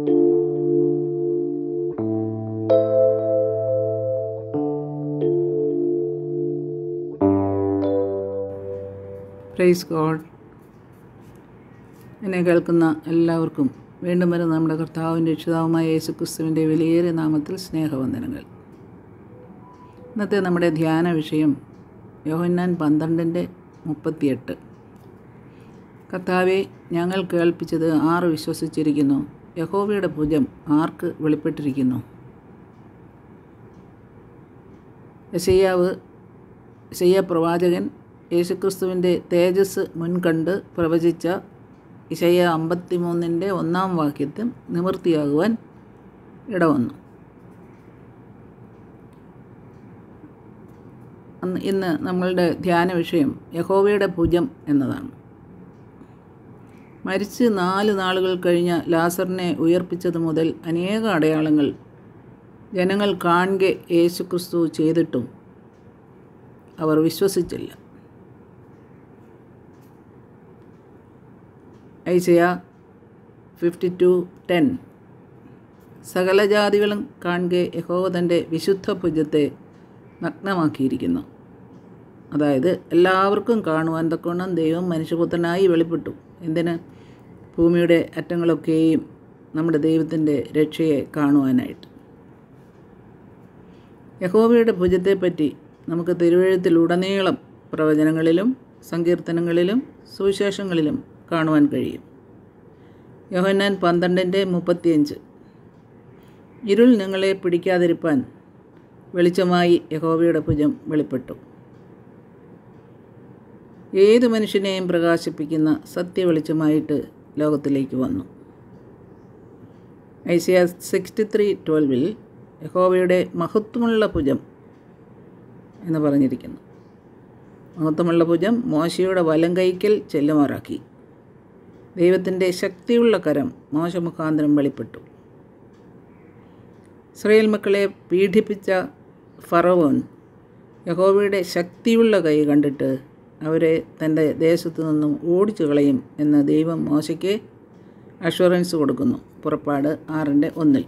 praise God എന്നെ കേൾക്കുന്ന എല്ലാവർക്കും വീണ്ടും വരുന്ന നമ്മുടെ കർത്താവിൻ്റെ രക്ഷിതാവുമായ യേശുക്രിസ്തുവിൻ്റെ വിലയേറിയ നാമത്തിൽ സ്നേഹവന്ദനങ്ങൾ ഇന്നത്തെ നമ്മുടെ ധ്യാന വിഷയം യോഹന്നാൻ പന്ത്രണ്ടിൻ്റെ മുപ്പത്തിയെട്ട് കർത്താവെ ഞങ്ങൾ കേൾപ്പിച്ചത് ആർ വിശ്വസിച്ചിരിക്കുന്നു യഹോവയുടെ ഭുജം ആർക്ക് വെളിപ്പെട്ടിരിക്കുന്നു യശയ്യാവ് യശയ്യ പ്രവാചകൻ യേശുക്രിസ്തുവിൻ്റെ തേജസ് മുൻകണ്ട് പ്രവചിച്ച ഇശയ്യ അമ്പത്തിമൂന്നിൻ്റെ ഒന്നാം വാക്യത്തിൽ നിവൃത്തിയാകുവാൻ ഇടവന്നു അന്ന് ഇന്ന് നമ്മളുടെ ധ്യാന വിഷയം യഹോവയുടെ ഭുജം എന്നതാണ് മരിച്ച് നാല് നാളുകൾ കഴിഞ്ഞ ലാസറിനെ ഉയർപ്പിച്ചത് മുതൽ അനേക അടയാളങ്ങൾ ജനങ്ങൾ കാണെ യേശുക്രിസ്തു ചെയ്തിട്ടും അവർ വിശ്വസിച്ചില്ല ഐസയ ഫിഫ്റ്റി ടു ടെൻ സകല ജാതികളും കാണെ യഹോവ തൻ്റെ വിശുദ്ധ ഭുജത്തെ നഗ്നമാക്കിയിരിക്കുന്നു അതായത് എല്ലാവർക്കും കാണുവാൻ തക്കവണ്ണം ദൈവം മനുഷ്യപുത്രനായി വെളിപ്പെട്ടു എന്തിന് ഭൂമിയുടെ അറ്റങ്ങളൊക്കെയും നമ്മുടെ ദൈവത്തിൻ്റെ രക്ഷയെ കാണുവാനായിട്ട് യഹോവയുടെ ഭുജത്തെപ്പറ്റി നമുക്ക് തിരുവഴുത്തിലുടനീളം പ്രവചനങ്ങളിലും സങ്കീർത്തനങ്ങളിലും സുവിശേഷങ്ങളിലും കാണുവാൻ കഴിയും യോഹന്നാൻ പന്ത്രണ്ടിൻ്റെ മുപ്പത്തിയഞ്ച് ഇരുൾ നിങ്ങളെ പിടിക്കാതിരിപ്പാൻ വെളിച്ചമായി യഹോവയുടെ ഭുജം വെളിപ്പെട്ടു ഏത് മനുഷ്യനെയും പ്രകാശിപ്പിക്കുന്ന സത്യവെളിച്ചമായിട്ട് ലോകത്തിലേക്ക് വന്നു ഐസിയ സിക്സ്റ്റി ത്രീ ട്വൽവിൽ യഹോവയുടെ മഹത്വമുള്ള ഭുജം എന്ന് പറഞ്ഞിരിക്കുന്നു മഹത്വമുള്ള ഭുജം മോശയുടെ വലം കൈക്കൽ ചെല്ലുമാറാക്കി ദൈവത്തിൻ്റെ ശക്തിയുള്ള കരം മോശമുഖാന്തരം വെളിപ്പെട്ടു ഇസ്രയേൽ മക്കളെ പീഡിപ്പിച്ച ഫറവോൻ യഹോവയുടെ ശക്തിയുള്ള കൈ കണ്ടിട്ട് അവരെ തൻ്റെ ദേശത്തു നിന്നും ഓടിച്ചു കളയും എന്ന് ദൈവം മോശയ്ക്ക് അഷുറൻസ് കൊടുക്കുന്നു പുറപ്പാട് ആറിൻ്റെ ഒന്നിൽ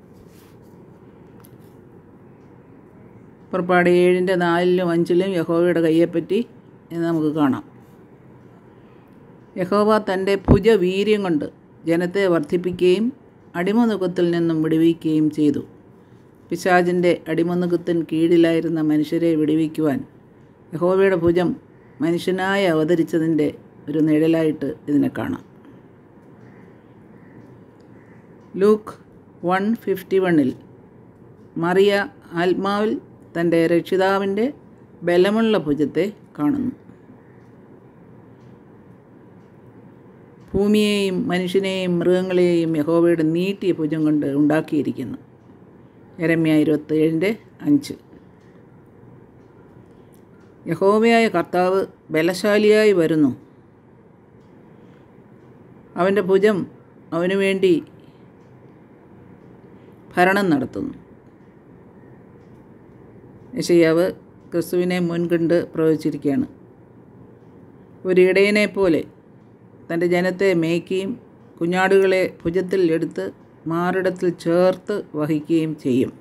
പുറപ്പാട് ഏഴിൻ്റെ നാലിലും അഞ്ചിലും യഹോവയുടെ കയ്യെപ്പറ്റി എന്ന് നമുക്ക് കാണാം യഹോവ തൻ്റെ ഭുജവീര്യം കൊണ്ട് ജനത്തെ വർദ്ധിപ്പിക്കുകയും അടിമനുഖത്തിൽ നിന്നും വിടുവിക്കുകയും ചെയ്തു പിശാജിൻ്റെ അടിമനുഖത്തിന് കീഴിലായിരുന്ന മനുഷ്യരെ വിടുവിക്കുവാൻ യഹോവയുടെ ഭുജം മനുഷ്യനായി അവതരിച്ചതിൻ്റെ ഒരു നിഴലായിട്ട് ഇതിനെ കാണാം ലൂക്ക് വൺ ഫിഫ്റ്റി വണ്ണിൽ മറിയ ആത്മാവിൽ തൻ്റെ രക്ഷിതാവിൻ്റെ ബലമുള്ള ഭുജത്തെ കാണുന്നു ഭൂമിയെയും മനുഷ്യനെയും മൃഗങ്ങളെയും യഹോവയുടെ നീട്ടിയ ഭുജം കൊണ്ട് ഉണ്ടാക്കിയിരിക്കുന്നു എരമ്യ ഇരുപത്തേഴിൻ്റെ അഞ്ച് യഹോവയായ കർത്താവ് ബലശാലിയായി വരുന്നു അവൻ്റെ ഭുജം അവനു വേണ്ടി ഭരണം നടത്തുന്നു യശയ്യാവ് ക്രിസ്തുവിനെ മുൻകണ്ട് പ്രവചിച്ചിരിക്കുകയാണ് ഒരു ഇടയനെ പോലെ തൻ്റെ ജനത്തെ മേയ്ക്കുകയും കുഞ്ഞാടുകളെ ഭുജത്തിൽ എടുത്ത് മാറിടത്തിൽ ചേർത്ത് വഹിക്കുകയും ചെയ്യും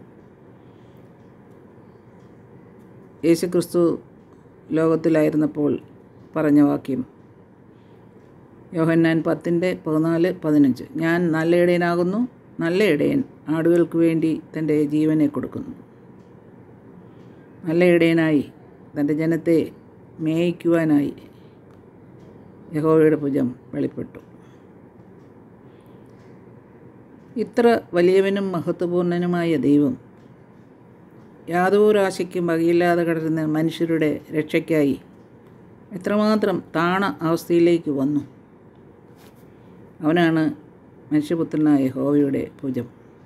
യേശുക്രിസ്തു ലോകത്തിലായിരുന്നപ്പോൾ പറഞ്ഞ വാക്യം യോഹന്നാൻ പത്തിൻ്റെ പതിനാല് പതിനഞ്ച് ഞാൻ നല്ല ഇടയനാകുന്നു നല്ല ഇടയൻ ആടുകൾക്ക് വേണ്ടി തൻ്റെ ജീവനെ കൊടുക്കുന്നു നല്ല ഇടയനായി തൻ്റെ ജനത്തെ മേയിക്കുവാനായി യഹോവയുടെ ഭുജം വെളിപ്പെട്ടു ഇത്ര വലിയവനും മഹത്വപൂർണനുമായ ദൈവം യാതൊരാശയ്ക്കും വകയില്ലാതെ കിടരുന്ന മനുഷ്യരുടെ രക്ഷയ്ക്കായി എത്രമാത്രം താണ അവസ്ഥയിലേക്ക് വന്നു അവനാണ് മനുഷ്യപുത്രനായ യഹോവയുടെ ഭുജം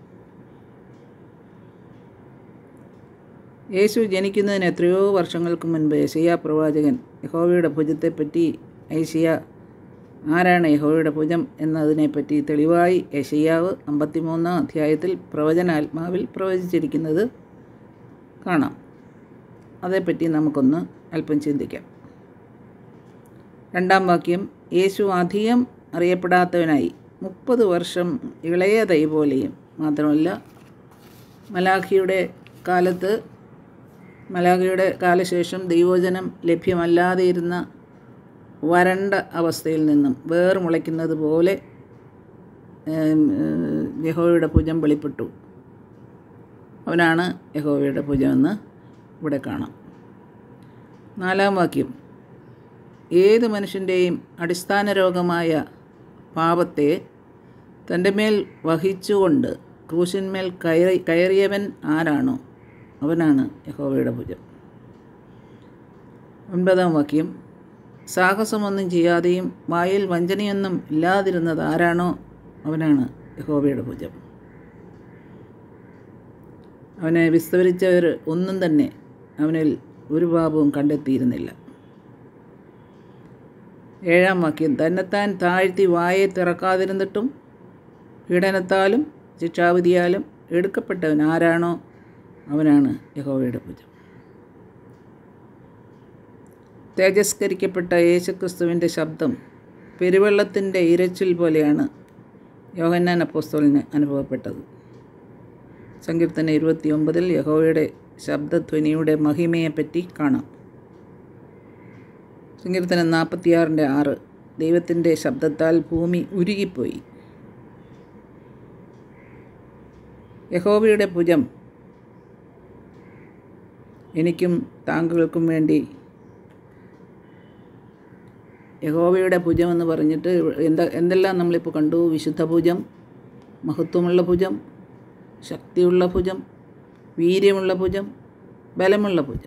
യേശു ജനിക്കുന്നതിന് എത്രയോ വർഷങ്ങൾക്ക് മുൻപ് യശയ്യ പ്രവാചകൻ യഹോവയുടെ ഭുജത്തെപ്പറ്റി ഐശിയ ആരാണ് യഹോവയുടെ ഭുജം എന്നതിനെപ്പറ്റി തെളിവായി യശയ്യാവ് അമ്പത്തിമൂന്നാം അധ്യായത്തിൽ പ്രവചനാത്മാവിൽ പ്രവചിച്ചിരിക്കുന്നത് കാണാം അതേപ്പറ്റി നമുക്കൊന്ന് അല്പം ചിന്തിക്കാം രണ്ടാം വാക്യം യേശു അധികം അറിയപ്പെടാത്തവനായി മുപ്പത് വർഷം ഇളയ തൈ പോലെയും മാത്രമല്ല മലാഖിയുടെ കാലത്ത് മലാഖിയുടെ കാലശേഷം ദൈവോജനം ലഭ്യമല്ലാതെ ഇരുന്ന വരണ്ട അവസ്ഥയിൽ നിന്നും വേർ മുളയ്ക്കുന്നത് പോലെ ഏം, ഏഹ്, യഹോവയുടെ ഭുജം വെളിപ്പെട്ടു അവനാണ് യഹോവയുടെ ഭുജമെന്ന് ഇവിടെ കാണാം നാലാം വാക്യം ഏത് മനുഷ്യൻ്റെയും അടിസ്ഥാന രോഗമായ പാപത്തെ തൻ്റെ മേൽ വഹിച്ചുകൊണ്ട് ക്രൂശിന്മേൽ കയറി കയറിയവൻ ആരാണോ അവനാണ് യഹോവയുടെ ഭുജം ഒൻപതാം വാക്യം സാഹസമൊന്നും ചെയ്യാതെയും വായിൽ വഞ്ചനയൊന്നും ഇല്ലാതിരുന്നത് ആരാണോ അവനാണ് യഹോവയുടെ ഭുജം അവനെ വിസ്തരിച്ചവർ ഒന്നും തന്നെ അവനിൽ ഒരു പാപവും കണ്ടെത്തിയിരുന്നില്ല ഏഴാം വാക്യം തന്നെത്താൻ താഴ്ത്തി വായെ തിറക്കാതിരുന്നിട്ടും പീഡനത്താലും ശിക്ഷാവിധിയാലും എടുക്കപ്പെട്ടവൻ ആരാണോ അവനാണ് യഹോവയുടെ ഭുജം തേജസ്കരിക്കപ്പെട്ട യേശുക്രിസ്തുവിൻ്റെ ശബ്ദം പെരുവെള്ളത്തിൻ്റെ ഇരച്ചിൽ പോലെയാണ് യോഹന്നാൻ അപ്പോസ്തോലിന് അനുഭവപ്പെട്ടത് സങ്കീർത്തന ഇരുപത്തി ഒമ്പതിൽ യഹോവയുടെ ശബ്ദധ്വനിയുടെ മഹിമയെപ്പറ്റി കാണാം സങ്കീർത്തനം നാൽപ്പത്തിയാറിൻ്റെ ആറ് ദൈവത്തിൻ്റെ ശബ്ദത്താൽ ഭൂമി ഉരുകിപ്പോയി യഹോവയുടെ ഭുജം എനിക്കും താങ്കൾക്കും വേണ്ടി യഹോവയുടെ ഭുജം എന്ന് പറഞ്ഞിട്ട് എന്താ എന്തെല്ലാം നമ്മളിപ്പോൾ കണ്ടു വിശുദ്ധ ഭുജം മഹത്വമുള്ള ഭുജം ശക്തിയുള്ള ഭുജം വീര്യമുള്ള ഭുജം ബലമുള്ള ഭുജം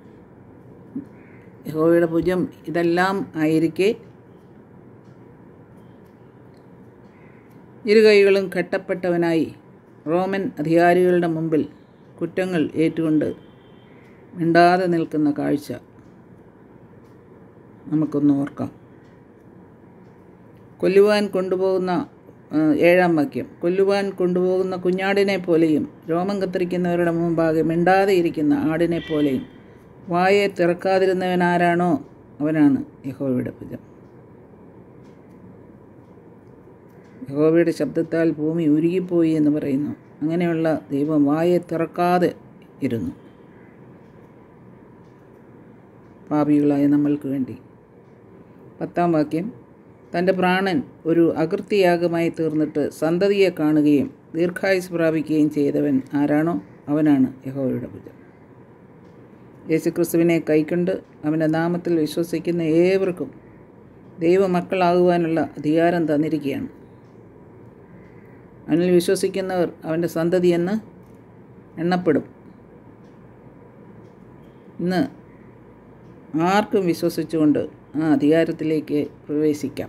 യഹോവയുടെ ഭുജം ഇതെല്ലാം ആയിരിക്കെ ഇരു കൈകളും കെട്ടപ്പെട്ടവനായി റോമൻ അധികാരികളുടെ മുമ്പിൽ കുറ്റങ്ങൾ ഏറ്റുകൊണ്ട് മിണ്ടാതെ നിൽക്കുന്ന കാഴ്ച നമുക്കൊന്ന് ഓർക്കാം കൊല്ലുവാൻ കൊണ്ടുപോകുന്ന ആ, ഏഴാം വാക്യം കൊല്ലുവാൻ കൊണ്ടുപോകുന്ന കുഞ്ഞാടിനെ പോലെയും രോമം കത്തിരിക്കുന്നവരുടെ മുമ്പാകെ മിണ്ടാതെ ഇരിക്കുന്ന ആടിനെ പോലെയും വായെ തിറക്കാതിരുന്നവൻ ആരാണോ അവനാണ് യഹോവയുടെ ഭുജം യഹോവയുടെ ശബ്ദത്താൽ ഭൂമി ഉരുകിപ്പോയി എന്ന് പറയുന്നു അങ്ങനെയുള്ള ദൈവം വായെ തിറക്കാതെ ഇരുന്നു പാപികളായ നമ്മൾക്ക് വേണ്ടി പത്താം വാക്യം തൻ്റെ പ്രാണൻ ഒരു അകൃത്യയാഗമായി തീർന്നിട്ട് സന്തതിയെ കാണുകയും ദീർഘായുസ് പ്രാപിക്കുകയും ചെയ്തവൻ ആരാണോ അവനാണ് യഹോവയുടെ ഭുജം യേശുക്രിസ്തുവിനെ കൈക്കൊണ്ട് അവൻ്റെ നാമത്തിൽ വിശ്വസിക്കുന്ന ഏവർക്കും ദൈവമക്കളാകുവാനുള്ള അധികാരം തന്നിരിക്കുകയാണ് അവനിൽ വിശ്വസിക്കുന്നവർ അവൻ്റെ സന്തതിയെന്ന് എണ്ണപ്പെടും ഇന്ന് ആർക്കും വിശ്വസിച്ചുകൊണ്ട് ആ അധികാരത്തിലേക്ക് പ്രവേശിക്കാം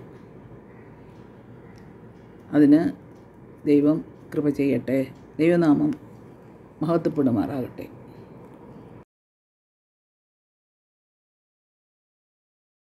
അതിന് ദൈവം കൃപ ചെയ്യട്ടെ ദൈവനാമം മഹത്വപ്പെടുമാറാകട്ടെ